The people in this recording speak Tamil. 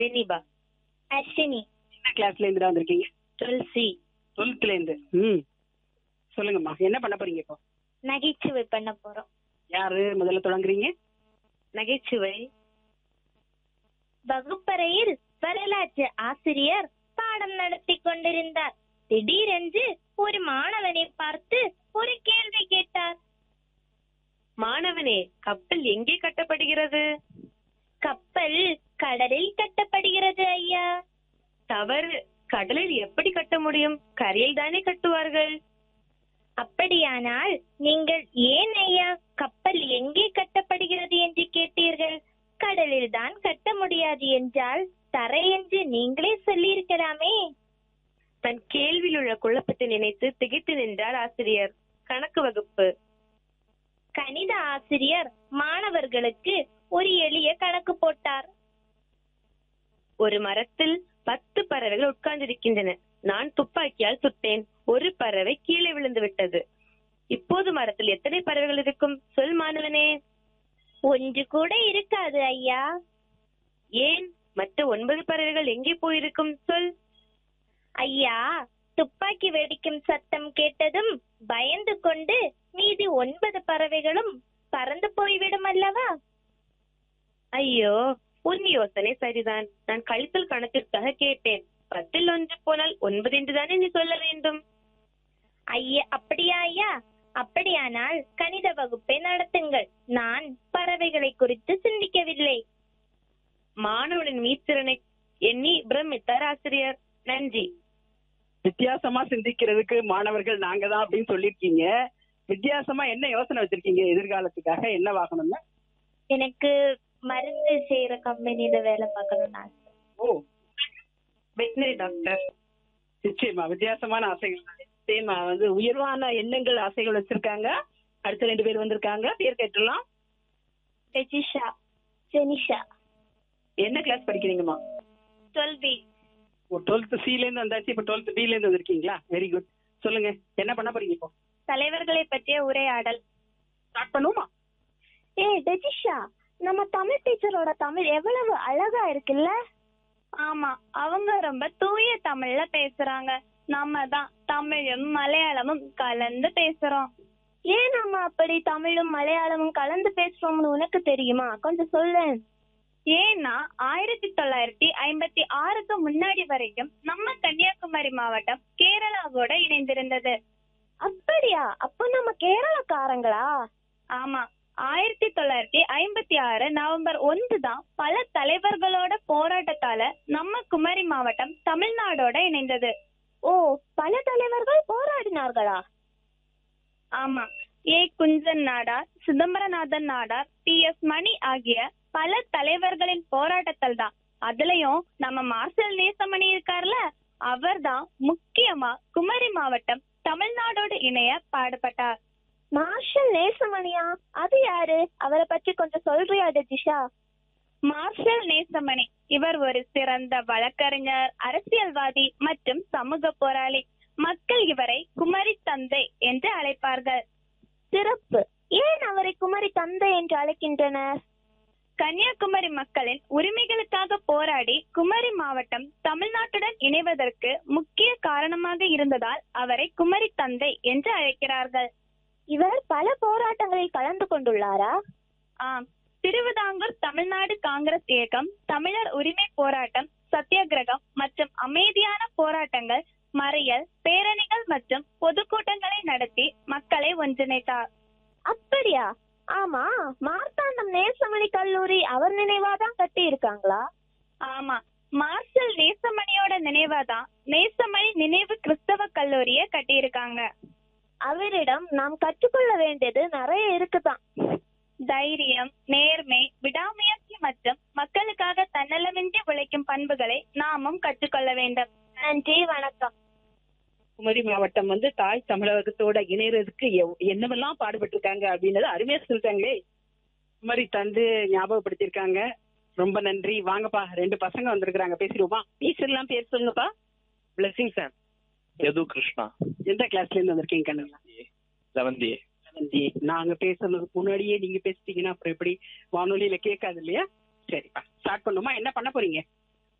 வெனிபா அஸ்வினி என்ன கிளாஸ்ல இருந்து வந்திருக்கீங்க டுவெல் சி டுவெல்த்ல இருந்து ம் சொல்லுங்கம்மா என்ன பண்ண போறீங்க இப்போ நகைச்சுவை பண்ண போறோம் யாரு முதல்ல தொடங்குறீங்க நகைச்சுவை வகுப்பறையில் வரலாற்று ஆசிரியர் பாடம் நடத்தி கொண்டிருந்தார் திடீரென்று ஒரு மாணவனை பார்த்து ஒரு கேள்வி கேட்டார் மாணவனே கப்பல் எங்கே கட்டப்படுகிறது கப்பல் கடலில் கட்டப்படுகிறது ஐயா தவறு கடலில் எப்படி கட்ட முடியும் கரையில் தானே கட்டுவார்கள் அப்படியானால் நீங்கள் ஏன் ஐயா கப்பல் எங்கே கட்டப்படுகிறது என்று கேட்டீர்கள் கடலில் தான் கட்ட முடியாது என்றால் தரை என்று நீங்களே சொல்லியிருக்கலாமே தன் கேள்வியில் உள்ள குழப்பத்தை நினைத்து திகைத்து நின்றார் ஆசிரியர் கணக்கு வகுப்பு கணித ஆசிரியர் மாணவர்களுக்கு ஒரு எளிய கணக்கு போட்டார் ஒரு மரத்தில் பத்து பறவைகள் உட்கார்ந்திருக்கின்றன நான் துப்பாக்கியால் சுட்டேன் ஒரு பறவை கீழே விழுந்து விட்டது இப்போது மரத்தில் எத்தனை பறவைகள் இருக்கும் சொல் மாணவனே ஒன்று கூட இருக்காது ஐயா ஏன் மற்ற ஒன்பது பறவைகள் எங்கே போயிருக்கும் சொல் ஐயா துப்பாக்கி வெடிக்கும் சத்தம் கேட்டதும் பயந்து கொண்டு மீதி ஒன்பது பறவைகளும் பறந்து போய்விடும் அல்லவா ஐயோ உன் யோசனை சரிதான் நான் கழித்தல் கணக்கிற்காக கேட்டேன் பத்தில் ஒன்று போனால் ஒன்பது என்று தானே நீ சொல்ல வேண்டும் ஐயா அப்படியா ஐயா அப்படியானால் கணித வகுப்பை நடத்துங்கள் நான் பறவைகளை குறித்து சிந்திக்கவில்லை மாணவனின் மீத்திறனை எண்ணி பிரமித்தார் ஆசிரியர் நன்றி வித்தியாசமா சிந்திக்கிறதுக்கு மாணவர்கள் நாங்க தான் அப்படின்னு சொல்லியிருக்கீங்க வித்தியாசமா என்ன யோசனை வச்சிருக்கீங்க எதிர்காலத்துக்காக என்ன வாங்கணும்னா எனக்கு மருந்து செய்யற கம்பெனில வேலை பார்க்கணும்னு ஆசை ஓ வெட்டினரி டாக்டர் நிச்சயமா வித்தியாசமான ஆசைகள் தான். சேமா வந்து உயர்வான எண்ணங்கள் ஆசைகள் வச்சிருக்காங்க அடுத்த ரெண்டு பேர் வந்திருக்காங்க பேர் கேட்டுலாம் ரெஜிஷா ஜெனிஷா என்ன கிளாஸ் படிக்கிறீங்கம்மா டுவெல் பி டுவெல்த் சில இருந்து வந்தாச்சு இப்ப டுவெல்த் பில இருந்து வந்திருக்கீங்களா வெரி குட் சொல்லுங்க என்ன பண்ண போறீங்க இப்போ தலைவர்களை பற்றிய உரையாடல் ஸ்டார்ட் பண்ணுவோமா ஏய் டெஜிஷா நம்ம தமிழ் டீச்சரோட தமிழ் எவ்வளவு அழகா இருக்குல்ல ஆமா அவங்க ரொம்ப தூய தமிழ்ல பேசுறாங்க நம்ம தான் தமிழும் மலையாளமும் கலந்து பேசுறோம் ஏன் நம்ம அப்படி தமிழும் மலையாளமும் கலந்து பேசுறோம்னு உனக்கு தெரியுமா கொஞ்சம் சொல்லு ஏன்னா ஆயிரத்தி தொள்ளாயிரத்தி ஐம்பத்தி ஆறுக்கு முன்னாடி வரைக்கும் நம்ம கன்னியாகுமரி மாவட்டம் கேரளாவோட இணைந்திருந்தது அப்படியா அப்ப நம்ம கேரளக்காரங்களா ஆமா ஆயிரத்தி தொள்ளாயிரத்தி ஐம்பத்தி ஆறு நவம்பர் ஒன்று தான் பல தலைவர்களோட போராட்டத்தால நம்ம குமரி மாவட்டம் தமிழ்நாடோட இணைந்தது ஓ பல தலைவர்கள் போராடினார்களா ஆமா A Kunjan Nadar Chidambaranathan Nadar T S Mani ஆகிய பல தலைவர்களின் போராட்டத்தில் தான் அதுலயும் நம்ம மார்சல் நேசமணி இருக்கார்ல அவர்தான் முக்கியமா குமரி மாவட்டம் தமிழ்நாடோடு இணைய பாடுபட்டார் மார்ஷல் நேசமணியா அது யாரு அவரை பற்றி கொஞ்சம் சொல்றியா டெஜிஷா மார்ஷல் நேசமணி இவர் ஒரு சிறந்த வழக்கறிஞர் அரசியல்வாதி மற்றும் சமூக போராளி மக்கள் இவரை குமரி தந்தை என்று அழைப்பார்கள் சிறப்பு ஏன் அவரை குமரி தந்தை என்று அழைக்கின்றனர் கன்னியாகுமரி மக்களின் உரிமைகளுக்காக போராடி குமரி மாவட்டம் தமிழ்நாட்டுடன் இணைவதற்கு முக்கிய காரணமாக இருந்ததால் அவரை குமரி தந்தை என்று அழைக்கிறார்கள் இவர் பல போராட்டங்களில் கலந்து கொண்டுள்ளாரா ஆம் திருவிதாங்கூர் தமிழ்நாடு காங்கிரஸ் இயக்கம் தமிழர் உரிமை போராட்டம் சத்தியாகிரகம் மற்றும் அமைதியான போராட்டங்கள் மறியல் பேரணிகள் மற்றும் பொதுக்கூட்டங்களை நடத்தி மக்களை ஒன்றிணைத்தார் அப்படியா ஆமா மார்த்தாண்டம் நேசமணி கல்லூரி அவர் நினைவாதான் கட்டி இருக்காங்களா ஆமா மார்ஷல் நேசமணியோட நினைவாதான் நேசமணி நினைவு கிறிஸ்தவ கல்லூரிய கட்டி இருக்காங்க அவரிடம் நாம் கற்றுக்கொள்ள வேண்டியது நிறைய இருக்குதான் தைரியம் நேர்மை விடாமுயற்சி மற்றும் மக்களுக்காக தன்னலமின்றி உழைக்கும் பண்புகளை நாமும் கற்றுக்கொள்ள வேண்டும் நன்றி வணக்கம் குமரி மாவட்டம் வந்து தாய் தமிழகத்தோட இணையறதுக்கு எவ்- என்னவெல்லாம் பாடுபட்டு இருக்காங்க அப்படின்னது அருமையா சொல்லிட்டாங்களே குமரி தந்து ஞாபகப்படுத்தியிருக்காங்க ரொம்ப நன்றி வாங்கப்பா ரெண்டு பசங்க வந்திருக்கிறாங்க பேசிடுவோமா டீச்சர்லாம் பேர் சொல்லுங்கப்பா பிளஸிங் சார் யது கிருஷ்ணா எந்த கிளாஸ்ல இருந்து வந்திருக்கீங்க கண்ணுங்களா லெவன்த் ஏ நன்றி நாங்க பேசுறதுக்கு முன்னாடியே நீங்க பேசிட்டீங்கன்னா அப்புறம் எப்படி வானொலியில கேட்காது இல்லையா சரிப்பா ஸ்டார்ட் பண்ணுமா என்ன பண்ண போறீங்க